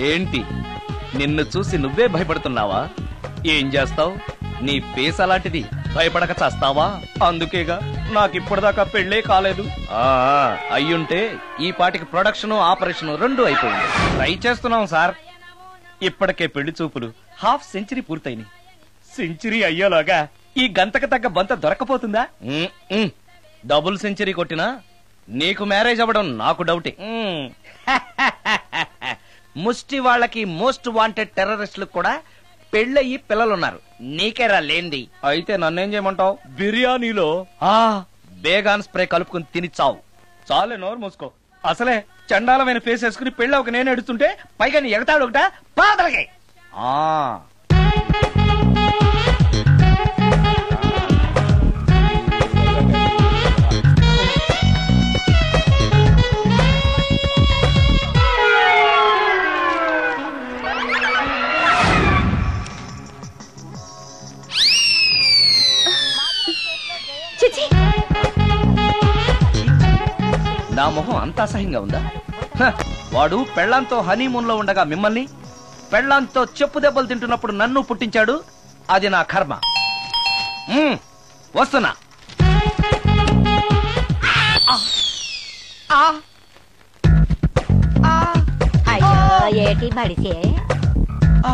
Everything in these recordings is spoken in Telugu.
ఏంటి నిన్ను చూసి నువ్వే భయపడుతున్నావా ఏం చేస్తావ్ నీ ఫేస్ అలాంటిది భయపడక చేస్తావా అందుకేగా నాకిప్పటిదాకా పెళ్ళే కాలేదు ఆ ఆ, అయ్యుంటే ఈ పాటికి ప్రొడక్షన్ ఆపరేషన్ రెండు అయిపోయింది ట్రై చేస్తున్నాం సార్ ఇప్పటికే పెళ్లి చూపులు హాఫ్ సెంచరీ పూర్తయినాయి సెంచరీ అయ్యేలోగా ఈ గంతకు తగ్గ బంత దొరకపోతుందా ఉమ్, ఉమ్. డబుల్ సెంచరీ కొట్టినా నీకు మ్యారేజ్ అవ్వడం నాకు డౌటే ఉమ్. ముష్టి వాళ్ళకి మోస్ట్ వాంటెడ్ టెర్రరిస్టులకు కూడా పెళ్ళయి పిల్లలున్నారు నీకేరా లేంది అయితే నన్నేం చేయమంటావు బిర్యానీలో ఆ బేగాన్ స్ప్రే కలుపుకుని తిని చావు చాలే నోరు మూసుకో అసలే చండాలమైన ఫేస్ వేసుకుని పెళ్ళి ఒక నేను ఎడుతుంటే పైగా నీ ఎగతాడు ఒకట పాదలకి ఆ చిచి నా మొహం అంత అసహ్యంగా ఉందా హ, వాడు పెళ్లాంతో హనీమూన్ లో ఉండగా మిమ్మల్ని పెళ్లాంతో చెప్పు దెబ్బలు తింటున్నప్పుడు నన్ను పుట్టించాడు అది నా కర్మ మ్మ్, వస్తున్నా అయ్యో ఏటి మడిసే ఆ.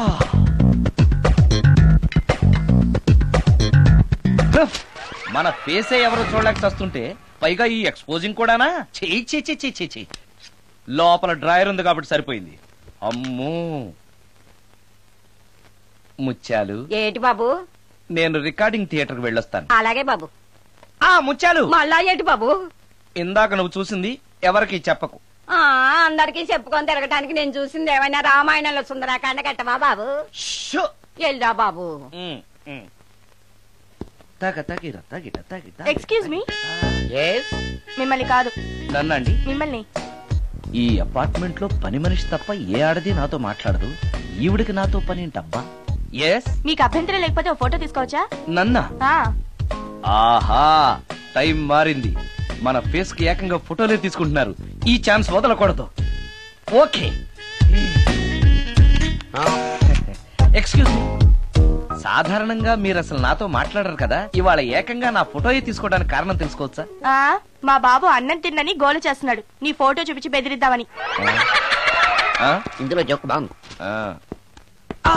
హ, మన ఫేసే ఎవరో చూడలేక చస్తుంటే పైగా ఈ ఎక్స్పోజింగ్ కూడానా చెయ్యి చెయ్యి చెయ్యి చెయ్యి లోపల డ్రాయర్ ఉంది కాబట్టి సరిపోయింది అమ్మో ముత్యాలు ఏటి బాబు నేను రికార్డింగ్ థియేటర్కి వెళ్ళొస్తాను అలాగే బాబు ఆ ముత్యాలు మళ్ళా ఏటి బాబు ఇందాక నువ్వు చూసింది ఎవరికి చెప్పకు ఆ అందరికీ చెప్పుకొని తిరగటానికి నేను చూసింది ఏమైనా రామాయణంలో సుందరాకాండ కట్టవా బాబు షో. ఎల్రా బాబు ఉమ్, ఉమ్. తగ తగిర తగిట తగిట ఎక్స్క్యూజ్ మీ Yes? మిమ్మల్ని కాదు నన్నండి మిమ్మల్ని ఈ అపార్ట్మెంట్ లో పని మనిషి తప్ప ఏ ఆడది నాతో మాట్లాడదు ఈవిడికి నాతో పని ఏంటబ్బా ఎస్ మీకు అభ్యంతరం లేకపోతే ఓ ఫోటో తీసుకోవచ్చా నన్నా ఆ, ఆహా టైం మారింది మన ఫేస్ కి ఏకంగా ఫోటోలే తీసుకుంటున్నారు ఈ ఛాన్స్ వదలకూడదు ఓకే ఎక్స్క్యూజ్ మీ సాధారణంగా మీరు అసలు నాతో మాట్లాడరు కదా ఇవాళ ఏకంగా నా ఫోటో తీసుకోవడానికి కారణం తెలుసుకోవచ్చా ఆ, మా బాబు అన్నం తిన్నని గోలు చేస్తున్నాడు నీ ఫోటో చూపించి బెదిరిద్దామని ఆ? ఇందులో జోక్ బాగుంది ఆ. ఆ!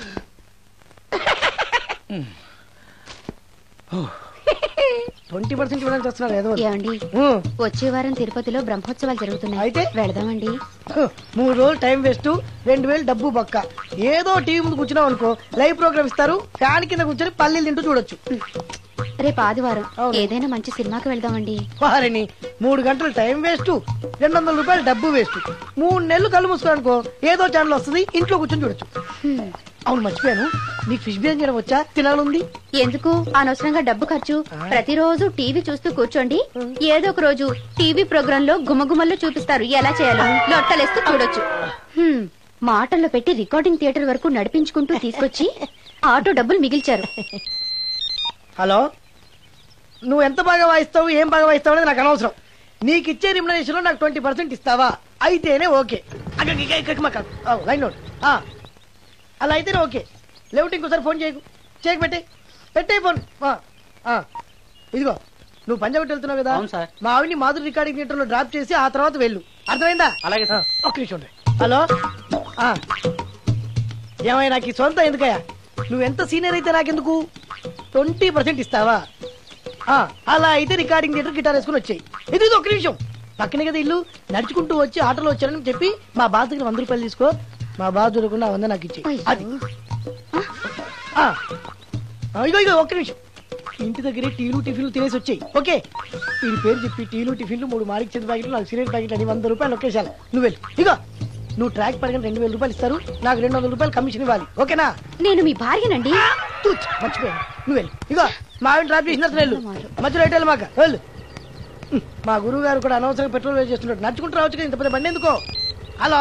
ట్వంటీ పర్సెంట్ ఇవ్వడానికి వస్తున్నారు ఏదో ఒకటి. ఏమండి ఉం. వచ్చే వారం తిరుపతిలో బ్రహ్మోత్సవాలు జరుగుతున్నాయి అయితే? వెళదామండి మూడు రోజులు టైం వేస్ట్ రెండు వేలు డబ్బు బొక్క ఏదో టీవీ ముందు కూర్చున్నావు అనుకో లైవ్ ప్రోగ్రామ్ ఇస్తారు ఫ్యాన్ కింద కూర్చొని పల్లీలు తింటూ చూడొచ్చు రేపు ఆదివారం అవును. ఏదైనా మంచి సినిమాకి వెళ్దామండి వారిని మూడు గంటలు టైం వేస్ట్ రెండు వందల రూపాయలు డబ్బు వేస్ట్ మూడు నెలలు కళ్ళు మూసుకో అనుకో ఏదో ఛానల్ వస్తుంది ఇంట్లో కూర్చొని చూడొచ్చు హ్మ్. అవును మర్చిపోయాను నీకు ఫిష్ బిర్యానీ చేయడం వచ్చా తినాలుంది ఎందుకు అనవసరంగా డబ్బు ఖర్చు ప్రతిరోజు టీవీ చూస్తూ కూర్చోండి ఏదో ఒక రోజు టీవీ ప్రోగ్రామ్ లో గుమగుమల్లో చూపిస్తారు ఎలా చేయాలో లొట్టలేస్తూ చూడొచ్చు హ్మ్. మాటల్లో పెట్టి రికార్డింగ్ థియేటర్ వరకు నడిపించుకుంటూ తీసుకొచ్చి ఆటో డబ్బులు మిగిల్చారు హలో నువ్వు ఎంత బాగా వాయిస్తావు ఏం బాగా వాయిస్తావు అనేది నాకు అనవసరం నీకు ఇచ్చే రిమ్యునరేషన్ లో నాకు ట్వంటీ పర్సెంట్ ఇస్తావా అయితేనే ఓకే అక్క, ఇక్క, ఇక్క, ఇక్క, మాకు. ఆ, లైన్ నోట్ ఆ, అలా అయితేనే ఓకే లేవుటి ఇంకోసారి ఫోన్ చేయకు చేయకు పెట్టే పెట్టే ఫోన్ ఆ, ఆ. ఇదిగో నువ్వు పంజాబ్ వెళ్తున్నావు కదా అవును సార్. మా ఆవిడ్ని మాధురి రికార్డింగ్ థియేటర్ లో డ్రాప్ చేసి ఆ తర్వాత వెళ్ళు అర్థమైందా అలాగే సార్. ఆ, ఒక్క నిమిషం ఉండు. హలో ఆ. ఏమైనా నాకు ఈ సొంత ఎందుకయ్యా నువ్వు ఎంత సీనియర్ అయితే నాకెందుకు ట్వంటీ పర్సెంట్ ఇస్తావా ఆ, అలా అయితే రికార్డింగ్ థియేటర్ గిటార్ వేసుకుని వచ్చాయి ఇది ఇది ఒక్క నిమిషం పక్కనే కదా ఇల్లు నడుచుకుంటూ వచ్చి ఆటోలో వచ్చారని చెప్పి మా బాస్ దగ్గర వంద రూపాయలు తీసుకో మా బాస్ దొరకకుండా వంద నాకు ఇచ్చి అది ఆ. ఆ, ఇగో ఇగో ఒక్క నిమిషం ఇంటి దగ్గరే టీలు టిఫిన్లు తినేసి వచ్చాయి ఓకే వీడి పేరు చెప్పి టీలు టిఫిన్లు మూడు మారికి చెంది ప్యాకెట్లు నాలుగు సిగరెట్ ప్యాకెట్లు అని వంద రూపాయలు ఒకేసారి నువ్వు వెళ్ళు ఇగో నువ్వు ట్రాక్ పడగానే రెండు వేల రూపాయలు ఇస్తారు నాకు రెండు వందల రూపాయలు కమిషన్ ఇవ్వాలి ఓకేనా నేను మీ భార్యనండి తూచ్ మర్చిపోయాను నువ్వు వెళ్ళు ఇగో మా ఆవిడ డ్రాప్ చేసిన తర్వాత వెళ్ళు మధ్యలో ఎటు వెళ్ళు మాక వెళ్ళు హ్మ్, మా గురువు గారు కూడా అనవసరంగా పెట్రోల్ వేస్ట్ చేస్తున్నాడు నడుచుకుంటూ రావచ్చు కదా ఇంత పెద్ద బండి ఎందుకో హలో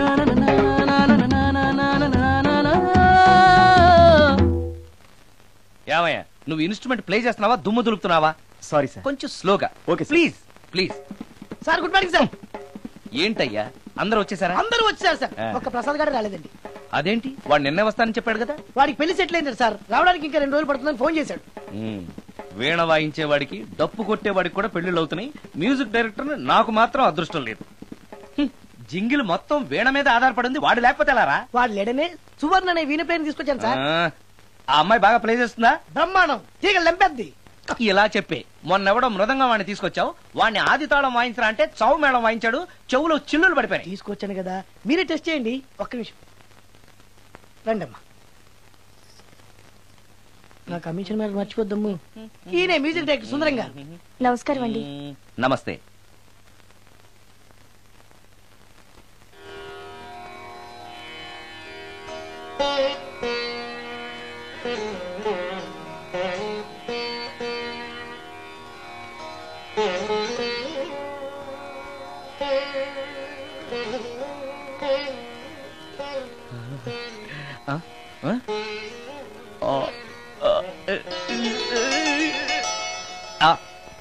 ఏమయ్యా నువ్వు ఇన్స్ట్రుమెంట్ ప్లే చేస్తున్నావా దుమ్ము దులుపుతున్నావా సారీ సార్ కొంచెం స్లోగా okay, sir. Please please sir good morning sir ఏంటయ్యా అందరూ వచ్చేసారా అందరూ వచ్చారు సార్ ఆ. ఒక్క ప్రసాద్ గారు రాలేదండి అదేంటి వాడు నిన్నే వస్తానని చెప్పాడు కదా వాడికి పెళ్లి సెటిల్ అయింది సార్ రావడానికి ఇంకా రెండు రోజులు పడుతుందని ఫోన్ చేశాడు ఉమ్, వీణ వాయించేవాడికి డప్పు కొట్టేవాడికి కూడా పెళ్లిళ్ళు అవుతున్నాయి మ్యూజిక్ డైరెక్టర్ నాకు మాత్రం అదృష్టం లేదు హ్మ్, జింగిల్ మొత్తం వీణ మీద ఆధారపడింది వాడు లేకపోతే ఎలారా వాడు లేడనే సువర్ణ అనే వీణ ప్లేయర్ తీసుకొచ్చాను సార్ ఆ, ఆ అమ్మాయి బాగా ప్లే చేస్తుందా బ్రహ్మాండం తీగ లెంపెద్ది ఇలా చెప్పే మొన్నెవడో మృదంగా వాడిని తీసుకొచ్చావు వాడిని ఆది తాళం వాయించరా అంటే చౌ మేళం వాయించాడు చెవులో చిల్లులు పడిపోయాయి తీసుకొచ్చాను కదా మీరే టెస్ట్ చేయండి ఒక్క నిమిషం రండి అమ్మా నా కమిషన్ మీద మర్చిపోద్దమ్ము ఈయనే మ్యూజిక్ డైరెక్టర్ సుందరం గారు నమస్కారం అండి ఉమ్, నమస్తే ఆ? ఆ? ఆ, ఆ, ఏ, ఆ.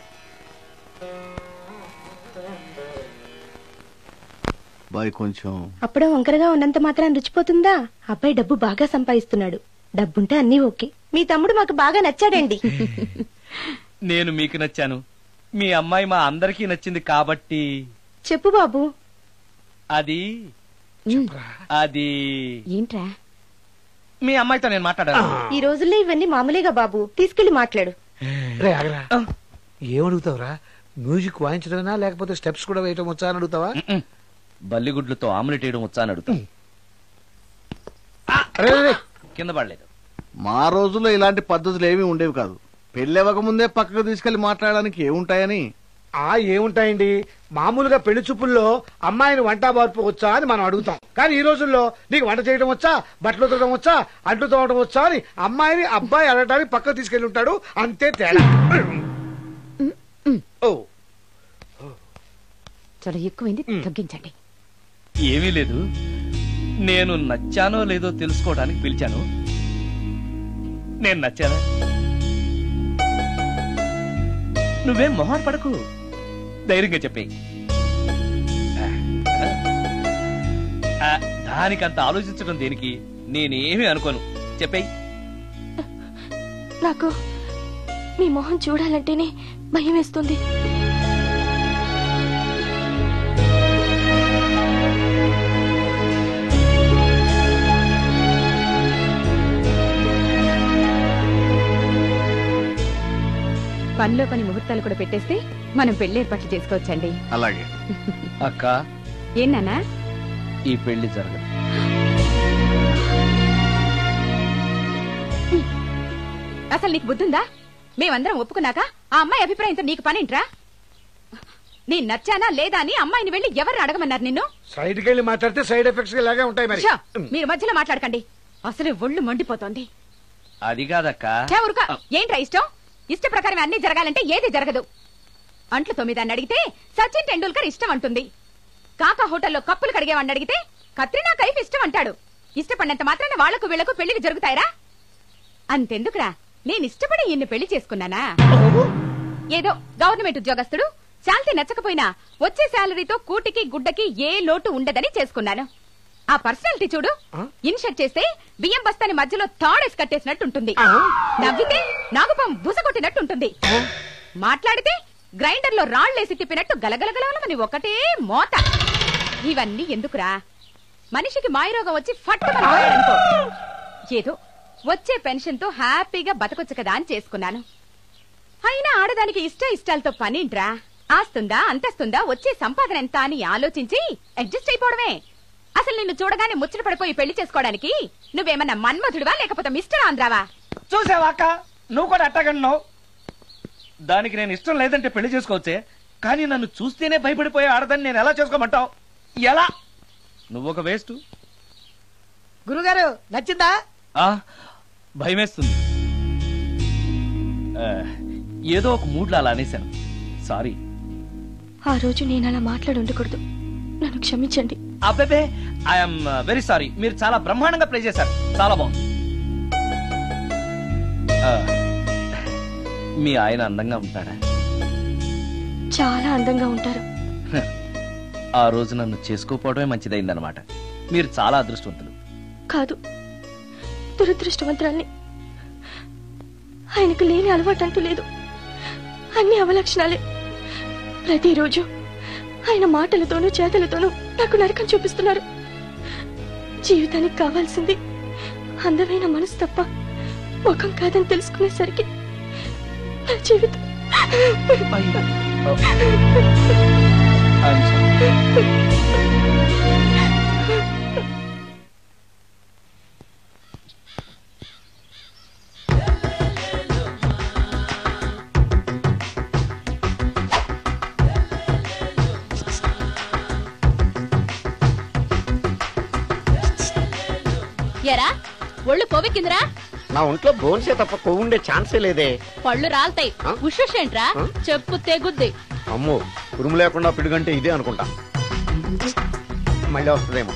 బాయ్ కొంచెం అప్పుడే వంకరగా ఉన్నంత మాత్రం రుచిపోతుందా అబ్బాయి డబ్బు బాగా సంపాదిస్తున్నాడు డబ్బుంటే అన్నీ ఓకే మీ తమ్ముడు మాకు బాగా నచ్చాడండి నేను మీకు నచ్చాను మీ అమ్మాయి మా అందరికీ నచ్చింది కాబట్టి చెప్పు బాబు అది అది ఏంట్రా మీ అమ్మాయితో నేను మాట్లాడాను ఈ రోజుల్లో ఇవన్నీ మామూలేగా బాబు తీసుకెళ్లి మాట్లాడు రే ఆగరా ఏమడుగుతావురా మ్యూజిక్ వాయించడమేనా లేకపోతే స్టెప్స్ కూడా వేయటం వచ్చా అని అడుగుతావా మ్మ్. బల్లిగుడ్లతో ఆమ్లెట్ వేయడం వచ్చా అని అడుగుతా రే, రే, రే. కింద పడలేదు మా రోజుల్లో ఇలాంటి పద్ధతులు ఏమీ ఉండేవి కాదు పెళ్ళవక ముందే పక్కకు తీసుకెళ్లి మాట్లాడడానికి ఏముంటాయని ఆ ఏముంటాయండి మామూలుగా పెళ్లి చూపుల్లో అమ్మాయిని వంట మార్పు వచ్చా అని మనం అడుగుతాం కానీ ఈ రోజుల్లో నీకు వంట చేయడం వచ్చా బట్టలు ఉతకడం వచ్చా అంట్లు తోమడం వచ్చా అని అమ్మాయిని అబ్బాయి అడగడానికి పక్కకు తీసుకెళ్లి ఉంటాడు అంతే తేడా ఓ చాలా ఎక్కువైంది తగ్గించండి ఏమీ లేదు నేను నచ్చానో లేదో తెలుసుకోవడానికి పిలిచాను నేను నచ్చానా నువ్వేం మొహాన్ పడకు ధైర్యంగా చెప్పే దానికంత ఆలోచించడం దేనికి నేనేమీ అనుకోను చెప్పేయ్ నాకు మీ మొహం చూడాలంటేనే భయం వేస్తుంది పనిలో పని ముహూర్తాలు కూడా పెట్టేస్తే మనం పెళ్లి ఏర్పాట్లు చేసుకోవచ్చండి అలాగే అక్క ఏనానా ఈ పెళ్లి జరగదు అసలు నీకు బుద్ధుందా మేమందరం ఒప్పుకున్నాక ఆ అమ్మాయి అభిప్రాయంతో నీకు పనేంట్రా నేను నచ్చానా లేదా అని అమ్మాయిని వెళ్ళి ఎవరు అడగమన్నారు నిన్ను సైడ్కి వెళ్ళి మాట్లాడితే సైడ్ ఎఫెక్ట్స్ ఇలాగే ఉంటాయి మరి షో, మీరు మధ్యలో మాట్లాడకండి అసలే ఒళ్ళు మండిపోతోంది అది కాదక్క ఛే, ఊరుకో. ఏంట్రా ఇష్టం ఇష్ట ప్రకారం అన్ని జరగాలంటే ఏది జరగదు అంట్లు తొమ్మిదాన్ని అడిగితే సచిన్ టెండూల్కర్ ఇష్టం అంటుంది కాకా హోటల్లో కప్పులు కడిగేవాడిని అడిగితే కత్రినా కైఫ్ ఇష్టం అంటాడు ఇష్టపడినంత మాత్రాన వాళ్లకు వీళ్లకు పెళ్లికి జరుగుతాయరా అంతెందుకురా నేను ఇష్టపడి ఇన్ని పెళ్లి చేసుకున్నానా ఏదో గవర్నమెంట్ ఉద్యోగస్తుడు శాలరీ నచ్చకపోయినా వచ్చే శాలరీతో కూటికి గుడ్డకి ఏ లోటు ఉండదని చేసుకున్నాను ఆ పర్సనాలిటీ చూడు ఇన్షర్ట్ చేస్తే బియ్యం బస్తాని మధ్యలో తాడేసి కట్టేసినట్టుంటుంది నవ్వితే నాగుపం బుసగొట్టినట్టుంటుంది మాట్లాడితే గ్రైండర్ లో రాళ్లేసి తిప్పినట్టు గలగలగలమని ఒకటే మోత ఇవన్నీ ఎందుకురా మనిషికి మాయరోగం వచ్చి ఫట్టుమని పోయాడనుకో ఏదో వచ్చే పెన్షన్ తో హ్యాపీగా బతకొచ్చు కదా అని చేసుకున్నాను అయినా ఆడదానికి ఇష్ట ఇష్టాలతో పనింట్రా ఆస్తుందా అంతస్తుందా వచ్చే సంపాదన ఎంత అని ఆలోచించి అడ్జస్ట్ అయిపోవడమే అసలు నిన్ను చూడగానే ముచ్చట పడిపోయి పెళ్లి చేసుకోవడానికి నువ్వేమన్నా మన్మధుడివా లేకపోతే మిస్టర్ ఆంధ్రావా చూసావా అక్క నువ్వు కూడా అట్టగన్నావు దానికి నేను ఇష్టం లేదంటే పెళ్లి చేసుకోవచ్చే కానీ నన్ను చూస్తేనే భయపడిపోయే ఆడదని నేను ఎలా చేసుకోమంటావు ఎలా నువ్వు ఒక వేస్ట్ గురుగారు నచ్చిందా భయమేస్తుంది ఆ, ఏదో ఒక మూడ్లో అలా అనేశాను సారీ ఆ రోజు నేను అలా మాట్లాడి ఉండకూడదు నన్ను క్షమించండి అబ్బే ఐఎమ్ వెరీ సారీ మీరు చాలా బ్రహ్మాండంగా ప్లే చేశారు చాలా బాగుంది ఆ, మీ ఆయన అందంగా ఉంటాడా చాలా అందంగా ఉంటారు ఆ రోజు నన్ను చేసుకోపోవడమే మంచిదైందనమాట మీరు చాలా అదృష్టవంతులు కాదు దురదృష్టవంతురాల్ని ఆయనకు లేని అలవాటు అంటూ లేదు అన్ని అవలక్షణాలే ప్రతిరోజు ఆయన మాటలతోనూ చేతలతోనూ నాకు నరకం చూపిస్తున్నారు జీవితానికి కావాల్సింది అందమైన మనసు తప్ప ముఖం కాదని తెలుసుకునేసరికి నా జీవితం ఎరా ఒళ్ళు కొవ్వెక్కిందిరా నా ఒంట్లో బోన్సే తప్ప కొవ్వు ఉండే ఛాన్సే లేదే పళ్ళు రాల్తాయి ఆ? ఉషేంట్రా ఆ? చెప్పు తెగుద్ది అమ్మో ఉరుము లేకుండా పిడుగంటే ఇదే అనుకుంటా మళ్ళీ వస్తుందేమో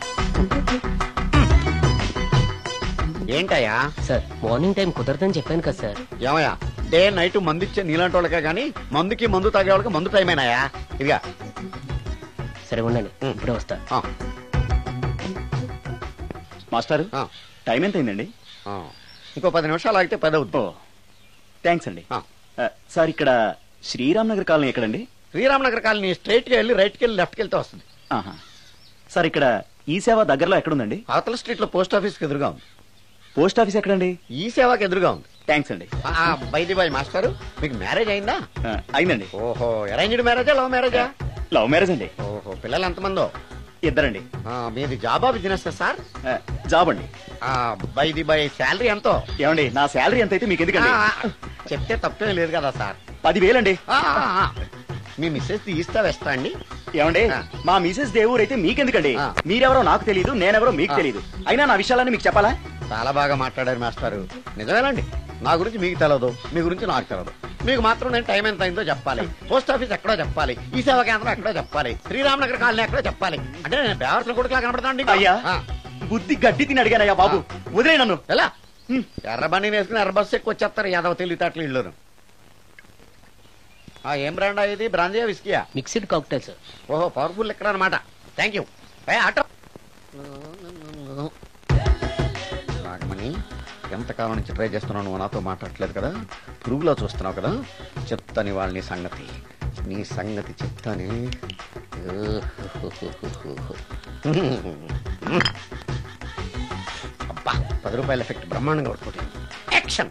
ఏంటయ్యా సార్ మార్నింగ్ టైం కుదరదని చెప్పాను కదా సార్ ఏమయ్యా డే నైట్ మందు ఇచ్చే నీలాంటి వాళ్ళకే గానీ మందుకి మందు తాగే వాళ్ళకి మందు టైమేనాయా ఇదిగా సరే ఉండండి ఉం. ఇప్పుడే వస్తా ఆ, మాస్టారు ఆ, టైం ఎంత అయిందండి ఆ. ఇంకో పది నిమిషాలు ఆగితే పది అవుతుంది థ్యాంక్స్ అండి ఆ. ఆ, సార్ ఇక్కడ శ్రీరామ్ నగర్ కాలనీ ఎక్కడండి శ్రీరామనగర్ కాలనీ స్ట్రైట్ గా వెళ్ళి రైట్ కి వెళ్ళి లెఫ్ట్ కి వెళ్తే వస్తుంది ఆహా. సార్ ఇక్కడ ఈ సేవ దగ్గరలో ఎక్కడుందండి అవతల స్ట్రీట్ లో పోస్ట్ ఆఫీస్ కి ఎదురుగా ఉంది పోస్ట్ ఆఫీస్ ఎక్కడండి ఈ సేవకి ఎదురుగా ఉంది థ్యాంక్స్ అండి బైది బాయ్ మాస్టారు మీకు మ్యారేజ్ అయిందా ఆ, అయిందండి ఓహో అరేంజ్డ్ మ్యారేజా లవ్ మ్యారేజా లవ్ మ్యారేజ్ అండి ఓహో పిల్లలు ఎంతమందో ఇద్దరండి ఆ, మీది జాబా బిజినెస్ సార్ ఆ, జాబ్ అండి బైది బై శాలరీ ఎంతో ఏమండి నా శాలరీ ఎంత అయితే మీకు ఎందుకండి ఆ, చెప్తే తప్పేం లేదు కదా సార్ పదివేలండి ఆ, ఆ, ఆ. మీ మిస్సెస్ ఈస్తా వెస్తా అండి ఏమండి ఆ. మా మిసెస్ దేవూర్ అయితే మీకెందుకండి ఆ. మీరెవరో నాకు తెలియదు నేనెవరో మీకు ఆ. తెలియదు అయినా నా విషయాలన్నీ మీకు చెప్పాలా చాలా బాగా మాట్లాడారు మాస్టారు నిజమేనండి నా గురించి మీకు తెలియదు మీ గురించి నాకు తెలియదు మీకు మాత్రం నేను టైం ఎంత అయిందో చెప్పాలి పోస్ట్ ఆఫీస్ ఎక్కడో చెప్పాలి ఈ సేవా కేంద్రం ఎక్కడో చెప్పాలి శ్రీరామనగర్ కాలనీ ఎక్కడో చెప్పాలి అంటే నేను బేవర్సల కొడుకులా కనబడతాను అయ్యా బుద్ధి గడ్డి తిని అడిగానయ్యా బాబు వదిలే నన్ను ఎలా ఎర్ర బండి వేసుకుని ఎర్ర బస్సు ఎక్కువ వచ్చేస్తారు యాదవ తెలివితేటలు ఇల్లు ఏం బ్రాండా ఇది బ్రాంజియా విస్కియా మిక్స్డ్ కాక్టైల్ సార్ ఓహో పవర్ఫుల్ ఎక్కడ అనమాట థ్యాంక్ యూ ఏ ఆటో నాగమణి ఎంతకాలం నుంచి ట్రై చేస్తున్నావు నువ్వు నాతో మాట్లాడట్లేదు కదా పురుగులో చూస్తున్నావు కదా చెప్తాని వాళ్ళని సంగతి నీ సంగతి చెప్తాని అబ్బా పది రూపాయల ఎఫెక్ట్ బ్రహ్మాండంగా కొట్టుకుంటుంది యాక్షన్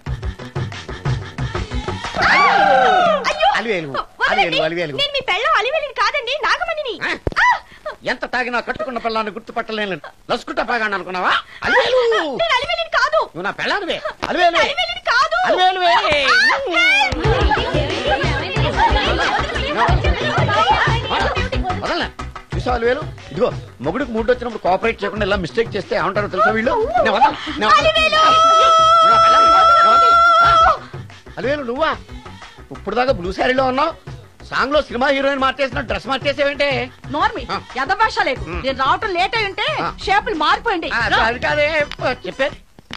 అలివేలు అలివేలు అలివేలు నేను మీ పెళ్ళం అలివెళ్ళిని కాదండి నాగమణిని ఆ? ఎంత తాగినా కట్టుకున్న పిల్లాన్ని గుర్తుపట్టలేను లసుకుంటా పాగాను అనుకున్నావా అలివేలు నేను అలివెళ్ళిని కాదు నువ్వు నా పెళ్ళానివే అలివేలు అలివెళ్ళిని కాదు అలివేలువే వదలనా చూసావు అలివేలు ఇదిగో మొగుడికి మూడు వచ్చినప్పుడు కోఆపరేట్ చేయకుండా ఇలా మిస్టేక్ చేస్తే ఏమంటారో తెలుసా వీళ్ళు నేను వదలను, నేను వదలను. నువ్వు నా పెళ్ళానివి, నేను వదలను. ఆ? అలివేలు నువ్వా ఇప్పుడు దాకా బ్లూ శారీలో ఉన్నావు సాంగ్ లో సినిమా హీరోయిన్ మార్చేసిన డ్రెస్ మార్చేసేవేంటే నోర్మి ఆ. యథభాష లేదు ఉమ్. నేను రావటం లేట్ అయి ఉంటే ఆ. షేపులు మారిపోయింది ఆ, అది కాదే చెప్పేది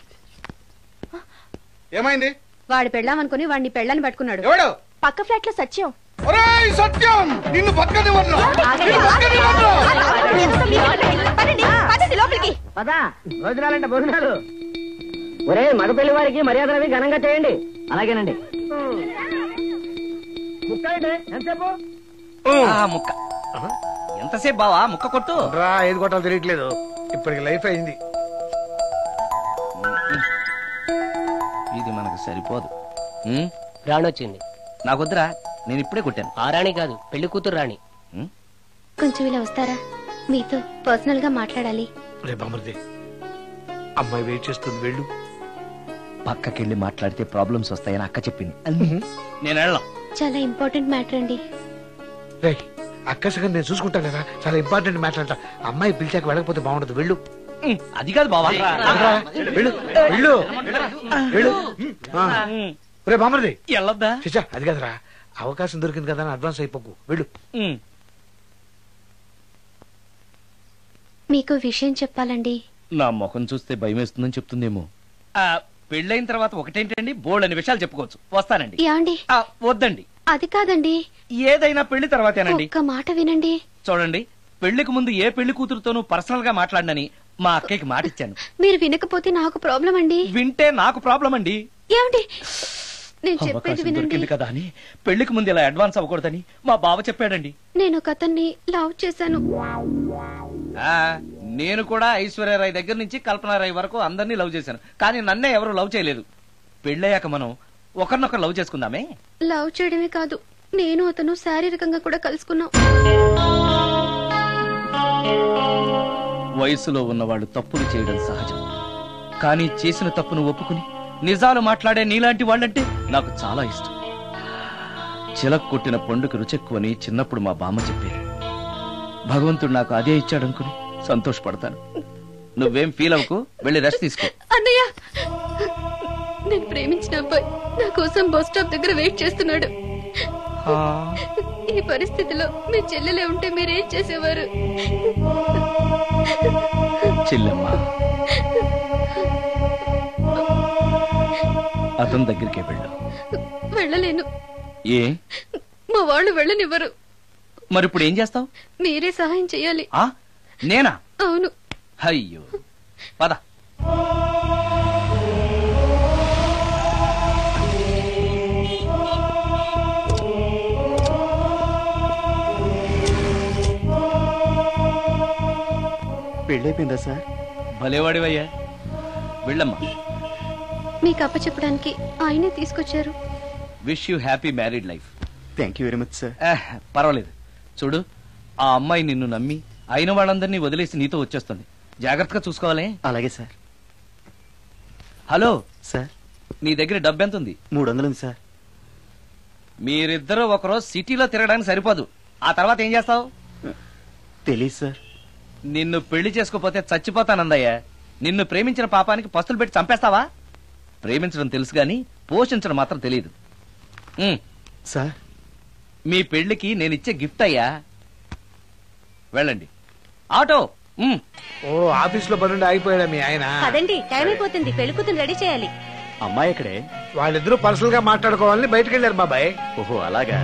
ఏమైంది వాడు పెళ్ళామనుకుని వాడిని పెళ్ళని పట్టుకున్నాడు ఎవడు పక్క ఫ్లాట్ లో సత్యం ఒరేయ్ సత్యం నిన్ను పక్కనివ్వను ఆగండి. పదండి, పదండి లోపలికి పదా భోజనాలంటే భోజనాలు ఒరే మగ పెళ్లి వారికి మర్యాదలవి ఘనంగా చేయండి అలాగేనండి ముక్క ఏంటి? ఎంతసేపు ఆ, ముక్క ఎంతసేపు బావా ముక్క కొట్టు రా ఏది కొట్టాలో తెలియట్లేదు ఇప్పటికి లైఫ్ అయింది ఇది మనకు సరిపోదు ఉమ్, రాణొచ్చింది నాకొద్దురా నేను ఇప్పుడే కొట్టాను ఆ రాణి కాదు పెళ్లి కూతురు రాణి కొంచెం ఇలా వస్తారా మీతో పర్సనల్ గా మాట్లాడాలి రే బామర్ది అమ్మాయి వెయిట్ చేస్తుంది వెళ్ళు పక్కకెళ్ళి మాట్లాడితే ప్రాబ్లమ్స్ వస్తాయని అక్క చెప్పింది నేను వెళ్ళాం చాలా ఇంపార్టెంట్ మ్యాటర్ అండి రే అక్కసగా నేను చూసుకుంటాను కదా చాలా ఇంపార్టెంట్ మ్యాటర్ అంట అమ్మాయి పిలిచాక వెళ్ళకపోతే బాగుండదు వెళ్ళు అది కాదు బావా రా, వెళ్ళు వెళ్ళు వెళ్ళు ఆ. రే బామర్ది వెళ్ళొద్దా చిచ్చా అది కదరా అవకాశం దొరికింది కదా అని అడ్వాన్స్ అయిపోకు వెళ్ళు ఉమ్, మీకు విషయం చెప్పాలండి నా ముఖం చూస్తే భయం వేస్తుందని చెప్తుందేమో ఆ, పెళ్ళైన తర్వాత ఒకటేంటండి బోల్డ్ అనే విషయాలు చెప్పుకోవచ్చు వస్తానండి యాండి ఆ, వద్దండి అది కాదండి ఏదైనా పెళ్లి తర్వాతేనండి ఒక్క మాట వినండి చూడండి పెళ్లికి ముందు ఏ పెళ్లి కూతురుతోనూ పర్సనల్ గా మాట్లాడనని మా అక్కయ్యకి మాటిచ్చాను మీరు వినకపోతే నాకు ప్రాబ్లం అండి వింటే నాకు ప్రాబ్లం అండి ఏమండి నేను చెప్పేది అవకాశం వినండి దొరికింది కదా అని పెళ్లికి ముందు ఇలా అడ్వాన్స్ అవ్వకూడదని మా బావ చెప్పాడండి నేను ఒక అతన్ని లవ్ చేశాను ఆ నేను కూడా ఐశ్వర్యరాయ్ దగ్గర నుంచి కల్పనారాయ్ వరకు అందరినీ లవ్ చేశాను కానీ నన్నే ఎవరు లవ్ చేయలేదు పెళ్ళయ్యాక మనం ఒకరినొకరు లవ్ చేసుకుందామే లవ్ చేయడమే కాదు నేను అతను శారీరకంగా కూడా కలుసుకున్నాం వయసులో ఉన్నవాళ్ళు తప్పులు చేయడం సహజం కానీ చేసిన తప్పును ఒప్పుకుని నిజాలు మాట్లాడే నీలాంటి వాళ్ళంటే నాకు చాలా ఇష్టం చిలక్ కొట్టిన పండుగ రుచెక్కువని చిన్నప్పుడు మా బామ్మ చెప్పేది భగవంతుడు నాకు అదే ఇచ్చాడనుకుని సంతోషపడతాను నువ్వేం ఫీల్ అవ్వకు వెళ్ళి రెస్ట్ తీసుకో అన్నయ్య నేను ప్రేమించిన అబ్బాయి నా కోసం బస్ స్టాప్ దగ్గర వెయిట్ చేస్తున్నాడు ఈ పరిస్థితిలో మీ చెల్లెలే ఉంటే మీరేం చేసేవారు చెల్లెమ్మ అతని దగ్గరికే వెళ్ళు వెళ్ళలేను ఏ మా వాళ్ళు వెళ్ళనివ్వరు మరి ఇప్పుడు ఏం చేస్తావు మీరే సహాయం చేయాలి ఆ నేనా అవును అయ్యో పద పెళ్ళైపోయిందా సార్ భలేవాడివయ్యా వెళ్ళమ్మా మీకు అప్పచెప్పడానికి ఆయనే తీసుకొచ్చారు wish you happy married life thank you very much sir పర్వాలేదు చూడు ఆ అమ్మాయి నిన్ను నమ్మి అయిన వాళ్ళందరినీ వదిలేసి నీతో వచ్చేస్తుంది జాగ్రత్తగా చూసుకోవాలి అలాగే సార్ హలో సార్ నీ దగ్గర డబ్బు ఎంత ఉంది మూడు వందలు ఉంది సార్ మీరిద్దరూ ఒకరోజు సిటీలో తిరగడానికి సరిపోదు ఆ తర్వాత ఏం చేస్తావు తెలియదు సార్ నిన్ను పెళ్లి చేసుకోపోతే చచ్చిపోతానందయ్య నిన్ను ప్రేమించిన పాపానికి పస్తులు పెట్టి చంపేస్తావా ప్రేమించడం తెలుసు గాని పోషించడం మాత్రం తెలియదు ఉమ్, సార్ మీ పెళ్లికి నేనిచ్చే గిఫ్ట్ అయ్యా వెళ్ళండి ఆటో ఉమ్. ఓ ఆఫీస్ లో పనుండి ఆగిపోయాడా మీ ఆయన పదండి టైం అయిపోతుంది పెళ్లి కూతురు రెడీ చేయాలి అమ్మాయి ఎక్కడే వాళ్ళిద్దరూ పర్సనల్ గా మాట్లాడుకోవాలని బయటకు వెళ్ళారు బాబాయ్ ఓహో అలాగా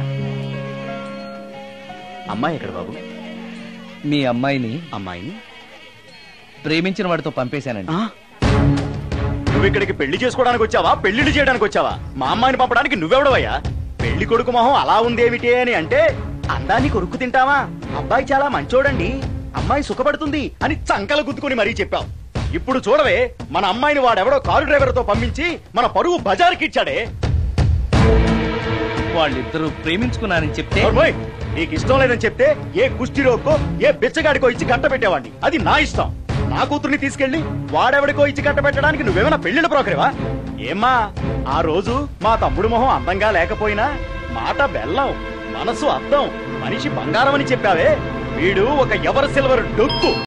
అమ్మాయి ఎక్కడ బాబు మీ అమ్మాయిని అమ్మాయిని ప్రేమించిన వాడితో పంపేశానండి నువ్వు ఇక్కడికి పెళ్లి చేసుకోవడానికి వచ్చావా పెళ్లిళ్ళు చేయడానికి వచ్చావా మా అమ్మాయిని పంపడానికి నువ్వెవడవయ్యా పెళ్లి కొడుకు మొహం అలా ఉందేమిటి అని అంటే అందాన్ని కొరుక్కు తింటావా అబ్బాయి చాలా మంచోడండి అమ్మాయి సుఖపడుతుంది అని చంకలు గుద్దుకుని మరీ చెప్పావు ఇప్పుడు చూడవే మన అమ్మాయిని వాడెవడో కారు డ్రైవర్ తో పంపించి మన పరువు బజార్కి ఇచ్చాడే వాళ్ళిద్దరూ ప్రేమించుకున్నారని చెప్తే నోర్మోయ్, నీకు ఇష్టం లేదని చెప్తే ఏ కుష్టిరోకో ఏ బిచ్చగాడికో ఇచ్చి కట్ట పెట్టేవాడిని అది నా ఇష్టం నా కూతుర్ని తీసుకెళ్లి వాడెవడికో ఇచ్చి కట్ట పెట్టడానికి నువ్వేమైనా పెళ్లిళ్ళ ప్రోకరేవా ఏమ్మా ఆ రోజు మా తమ్ముడు మొహం అందంగా లేకపోయినా మాట బెల్లం మనసు అద్దం మనిషి బంగారం అని చెప్పావే వీడు ఒక ఎవరు సిల్వర్ డొక్కు